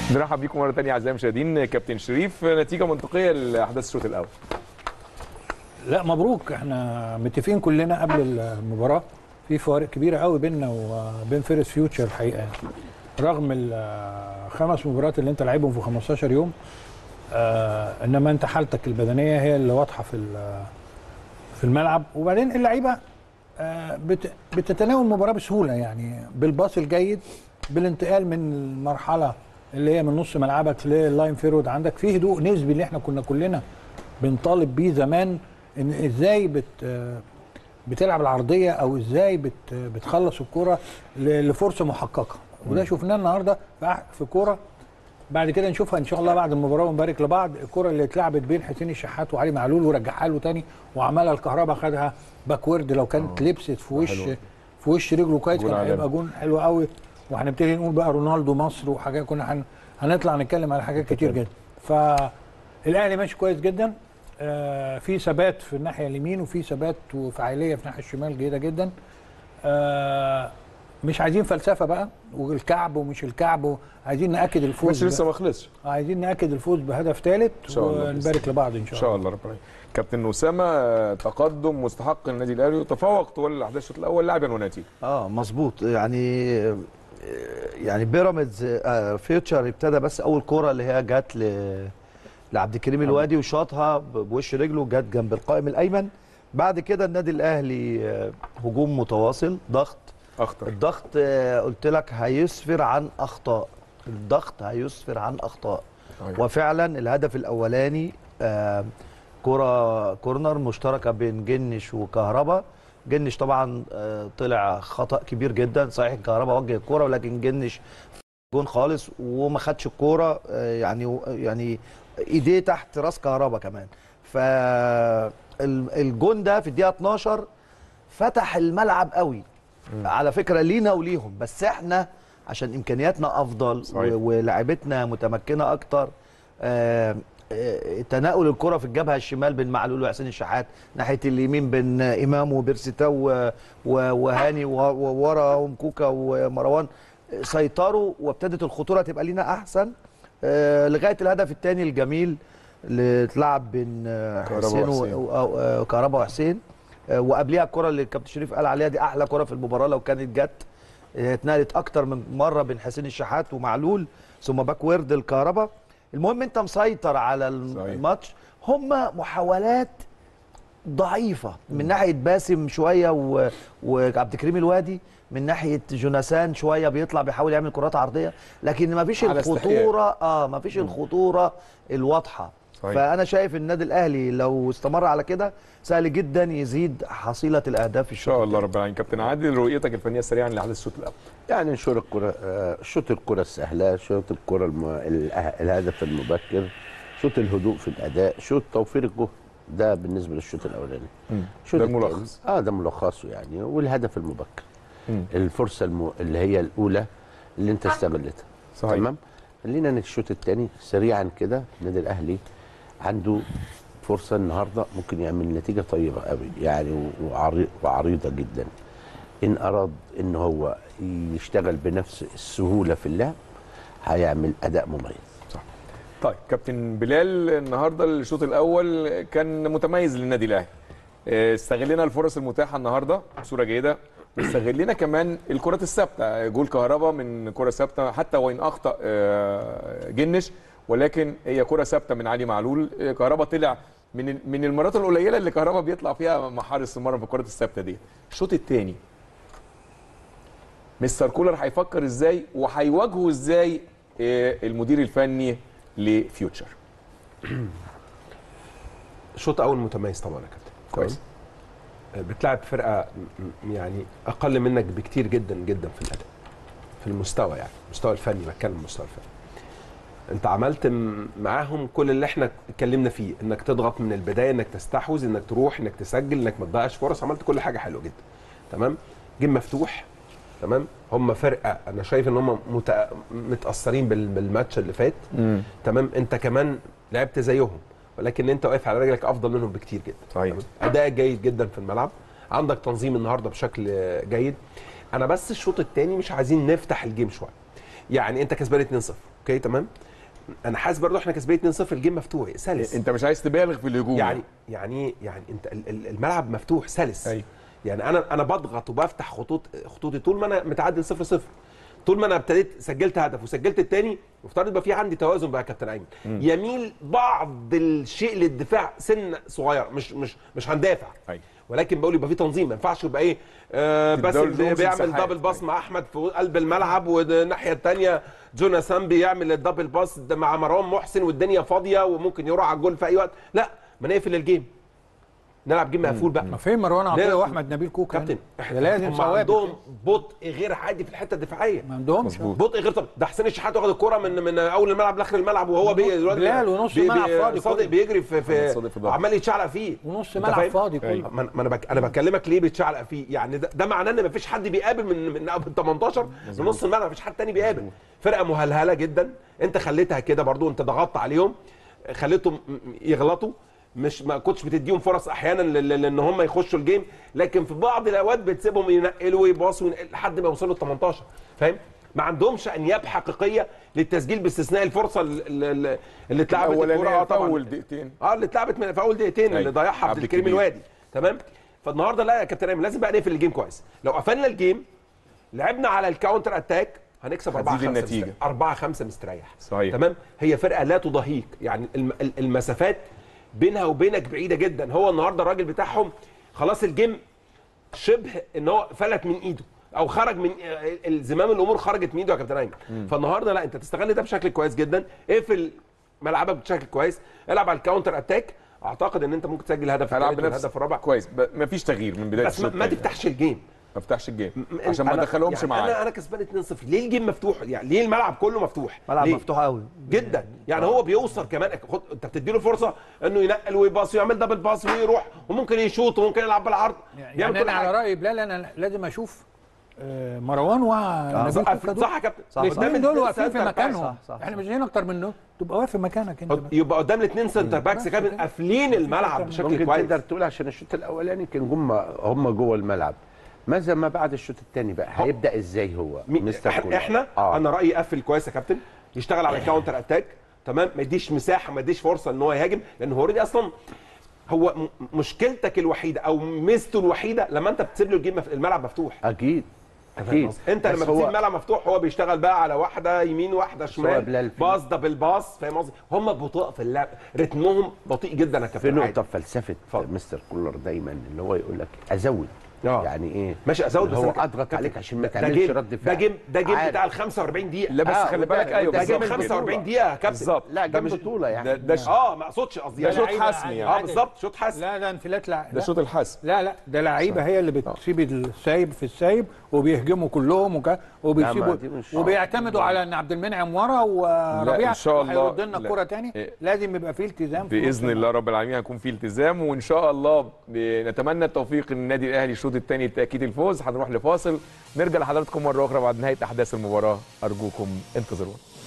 نرحب بيكم مره ثانيه اعزائي المشاهدين كابتن شريف نتيجه منطقيه لاحداث الشوط الاول لا مبروك احنا متفقين كلنا قبل المباراه في فوارق كبيره قوي بيننا وبين فيرس فيوتشر الحقيقه يعني. رغم الخمس مباريات اللي انت لعبهم في 15 يوم آه انما انت حالتك البدنيه هي اللي واضحه في في الملعب وبعدين اللعيبه آه بت بتتناول المباراه بسهوله يعني بالباص الجيد بالانتقال من المرحله اللي هي من نص ملعبك لللاين فيرود عندك في هدوء نسبي اللي احنا كنا كلنا بنطالب بيه زمان ان ازاي بت بتلعب العرضيه او ازاي بت بتخلص الكوره لفرصه محققه وده شفناه النهارده في كوره بعد كده نشوفها ان شاء الله بعد المباراه ونبارك لبعض الكره اللي اتلعبت بين حسين الشحات وعلي معلول ورجعها له تاني وعملها الكهرباء خدها باكورد لو كانت لبست في وش في وش رجله كويس كان هيبقى جون حلو قوي وهنبتدي نقول بقى رونالدو مصر وحاجات كنا هن... هنطلع نتكلم على حاجات كتير جدا فالاهلي ماشي كويس جدا آه في ثبات في الناحيه اليمين وفي ثبات وفعاليه في الناحيه الشمال جيده جدا آه مش عايزين فلسفه بقى والكعب ومش الكعب عايزين ناكد الفوز مش لسه ما خلصش عايزين ناكد الفوز بهدف ثالث ونبارك لبعض ان شاء, إن شاء الله رب العالمين كابتن اسامه تقدم مستحق النادي الاهلي وتفوق طوال الاحداث الشوط الاول لاعبا ونتيجه اه مظبوط يعني يعني بيراميدز فيوتشر ابتدى بس اول كوره اللي هي جت ل لعبد الكريم الوادي وشاطها بوش رجله جت جنب القائم الايمن بعد كده النادي الاهلي هجوم متواصل ضغط اخطر الضغط قلت لك هيسفر عن اخطاء الضغط هيسفر عن اخطاء أيوة. وفعلا الهدف الاولاني كره كورنر مشتركه بين جنش وكهربا جنش طبعا طلع خطا كبير جدا صحيح كهربا وجه الكوره ولكن جنش جون خالص وما خدش الكوره يعني يعني ايديه تحت راس كهربا كمان فالجون ده في الدقيقه 12 فتح الملعب قوي م. على فكره لينا وليهم بس احنا عشان امكانياتنا افضل ولاعيبتنا متمكنه اكتر آه تناول الكره في الجبهه الشمال بين معلول وحسين الشحات ناحيه اليمين بين امام وبيرسيتاو وهاني وورا ومكوكا ومروان سيطروا وابتدت الخطوره تبقى لينا احسن آه لغايه الهدف الثاني الجميل اللي اتلعب بين حسين وكهربا وحسين آه وقبليها الكره اللي الكابتن شريف قال عليها دي احلى كره في المباراه لو كانت جت اتنقلت اكتر من مره بين حسين الشحات ومعلول ثم باك ويرد الكهربا المهم انت مسيطر على الماتش هم محاولات ضعيفه من ناحيه باسم شويه وعبد الكريم الوادي من ناحيه جوناثان شويه بيطلع بيحاول يعمل كرات عرضيه لكن ما فيش الخطوره اه ما فيش الخطوره الواضحه صحيح. فانا شايف النادي الاهلي لو استمر على كده سهل جدا يزيد حصيله الاهداف ان شاء الله رب العالمين كابتن عادل رؤيتك الفنيه سريعا لاحداث الشوط الاول يعني نشوط الكره شوط الكره السهله شوط الكره الم... الهدف المبكر شوط الهدوء في الاداء شوط توفير الجهد ده بالنسبه للشوط الاولاني ده الملخص اه ده ملخصه يعني والهدف المبكر مم. الفرصه الم... اللي هي الاولى اللي انت استغلتها صحيح تمام خلينا الشوط الثاني سريعا كده النادي الاهلي عنده فرصه النهارده ممكن يعمل نتيجه طيبه قوي يعني وعريضه جدا ان اراد ان هو يشتغل بنفس السهوله في اللعب هيعمل اداء مميز صح طيب كابتن بلال النهارده الشوط الاول كان متميز للنادي الاهلي استغلنا الفرص المتاحه النهارده بصوره جيده واستغلنا كمان الكرات الثابته جول كهربا من كره ثابته حتى وان اخطا جنش ولكن هي كره ثابته من علي معلول كهربا طلع من من المرات القليله اللي كهربا بيطلع فيها مع حارس المرمى في الكرات الثابته دي الشوط الثاني مستر كولر هيفكر ازاي وهيواجهه ازاي المدير الفني لفيوتشر شوط اول متميز طبعا يا كابتن كويس بتلعب فرقه يعني اقل منك بكتير جدا جدا في الاداء في المستوى يعني المستوى الفني بتكلم المستوى الفني انت عملت معاهم كل اللي احنا اتكلمنا فيه انك تضغط من البدايه انك تستحوذ انك تروح انك تسجل انك ما تضيعش فرص عملت كل حاجه حلوه جدا تمام جيم مفتوح تمام هم فرقه انا شايف ان هم مت... متاثرين بال... بالماتش اللي فات مم. تمام انت كمان لعبت زيهم ولكن انت واقف على رجلك افضل منهم بكتير جدا صحيح اداء جيد جدا في الملعب عندك تنظيم النهارده بشكل جيد انا بس الشوط الثاني مش عايزين نفتح الجيم شويه يعني انت كسبان 2-0 اوكي تمام انا حاسس برضو احنا كسبانين 2-0 الجيم مفتوح سلس انت مش عايز تبالغ في الهجوم يعني يعني يعني انت ال- ال- الملعب مفتوح سلس أيوة. يعني انا انا بضغط وبفتح خطوط خطوطي طول ما انا متعادل 0 0 طول ما انا ابتديت سجلت هدف وسجلت الثاني مفترض يبقى في عندي توازن بقى يا كابتن ايمن يميل بعض الشيء للدفاع سن صغير مش مش مش هندافع أيوة. ولكن بقول يبقى في تنظيم ما ينفعش يبقى ايه آه بس تدور جونز بيعمل مساحات. دبل باس مع احمد في قلب الملعب والناحيه الثانيه جوناثان بيعمل الدبل باس ده مع مروان محسن والدنيا فاضيه وممكن يروح على الجول في اي وقت لا ما نقفل الجيم نلعب جيم مقفول بقى ما فين مروان عطيه لا. واحمد نبيل كوكا كابتن ده لازم هم ثوابت عندهم بطء غير عادي في الحته الدفاعيه ما عندهمش مظبوط. بطء غير طبيعي ده حسين الشحات واخد الكوره من من اول الملعب لاخر الملعب وهو بي دلوقتي بلال ونص بي- الملعب بي- فاضي صادق كله. بيجري في, محمد صادق في في ضهره. عمال يتشعلق فيه ونص أنت ملعب فاهم؟ فاضي أيوة. كله ما ما انا بك... انا بكلمك ليه بيتشعلق فيه يعني ده, ده معناه ان مفيش حد بيقابل من من من 18 لنص الملعب مفيش حد تاني بيقابل فرقه مهلهله جدا انت خليتها كده برضو انت ضغطت عليهم خليتهم م- م- يغلطوا مش ما كنتش بتديهم فرص احيانا ل- ل- لان هم يخشوا الجيم لكن في بعض الاوقات بتسيبهم ينقلوا ويباصوا وينقلوا لحد ما يوصلوا ال 18 فاهم ما عندهمش انياب حقيقيه للتسجيل باستثناء الفرصه ال- ال- اللي اتلعبت الكورة. اه الاولانيه في طبعا اول دقيقتين اه اللي اتلعبت من في اول دقيقتين اللي أيوة. ضيعها عبد عبد الكريم الكبير. الوادي تمام فالنهارده لا يا كابتن ايمن لازم بقى نقفل الجيم كويس لو قفلنا الجيم لعبنا على الكاونتر اتاك هنكسب 4 هتزيد 5 النتيجة. 4 5 مستريح صحيح. تمام هي فرقه لا تضاهيك يعني الم- ال- المسافات بينها وبينك بعيده جدا هو النهارده الراجل بتاعهم خلاص الجيم شبه ان هو فلت من ايده او خرج من الزمام الامور خرجت من ايده يا كابتن ايمن فالنهارده لا انت تستغل ده بشكل كويس جدا اقفل ملعبك بشكل كويس العب على الكاونتر اتاك اعتقد ان انت ممكن تسجل هدف هلعب الثالث بنفس والهدف الرابع كويس ب... مفيش تغيير من بدايه بس ما, الشوط ما التاني. تفتحش الجيم ما افتحش الجيم م- عشان ما أنا- ادخلهمش يعني معايا انا انا كسبان 2-0 ليه الجيم مفتوح يعني ليه الملعب كله مفتوح ملعب ليه؟ مفتوح قوي جدا يعني هو بيوصل كمان خد انت بتديله فرصه انه ينقل ويباص ويعمل دبل باص ويروح وممكن يشوط وممكن يلعب بالعرض يعني بيعمل انا كل على حاجه راي بلال انا لازم اشوف آه، مروان ونبيل صح كوكا دول. صح يا كابتن صح. الاثنين دول واقفين في سنتر باك. مكانهم صح، صح، احنا صح. مش عايزين اكتر منه تبقى واقف في مكانك انت بقى. يبقى قدام الاثنين سنتر باكس كمان قافلين الملعب بشكل ممكن كويس تقدر تقول عشان الشوط الاولاني كان هم هم جوه الملعب ماذا ما بعد الشوط الثاني بقى هيبدا ازاي هو مي- مستر احنا, كولر؟ احنا آه. انا رايي قفل كويس يا كابتن يشتغل على الكاونتر اتاك تمام ما يديش مساحه ما يديش فرصه ان هو يهاجم لان هو اوريدي اصلا هو م- مشكلتك الوحيده او ميزته الوحيده لما انت بتسيب له الجيم مف- الملعب مفتوح اكيد فاهم اكيد قصدي؟ انت بس لما هو- بتسيب الملعب مفتوح هو بيشتغل بقى على واحده يمين واحده هو شمال بلال في- باص دبل باص فاهم قصدي هم بطاء في اللعب رتمهم بطيء جدا يا في كابتن نقطه عادل. في فلسفه اتفضل. مستر كولر دايما اللي هو يقول لك ازود آه. يعني ايه ماشي ازود اللي بس هو أنا- اضغط كابتن، عليك عشان ما ده- ده تعملش جيم- رد ده فعل جيم ده جيم عارف. بتاع ال 45 دقيقه لا بس آه، خلي وده- بالك ايوه وده ده جيم بالظبط كده. 45 دقيقه يا كابتن بالظبط لا ده جنب مش- بطوله يعني ده ده ش- اه ما اقصدش قصدي ده يعني شوط لعيبة حسمي عادي. يعني اه بالظبط شوط حاسم لا ده انفلات لا ده لا. شوط الحسم لا لا ده لعيبه هي اللي بتسيب السايب في السايب وبيهجموا كلهم وك... وبيسيبوا دي مش- وبيعتمدوا على ان عبد المنعم ورا وربيع إن شاء الله. هيرد لنا لا. الكوره تاني إيه. لازم يبقى فيه التزام في باذن نص الله رب العالمين هيكون في التزام وان شاء الله نتمنى التوفيق للنادي الاهلي الشوط الثاني لتاكيد الفوز هنروح لفاصل نرجع لحضراتكم مره اخرى بعد نهايه احداث المباراه ارجوكم انتظرونا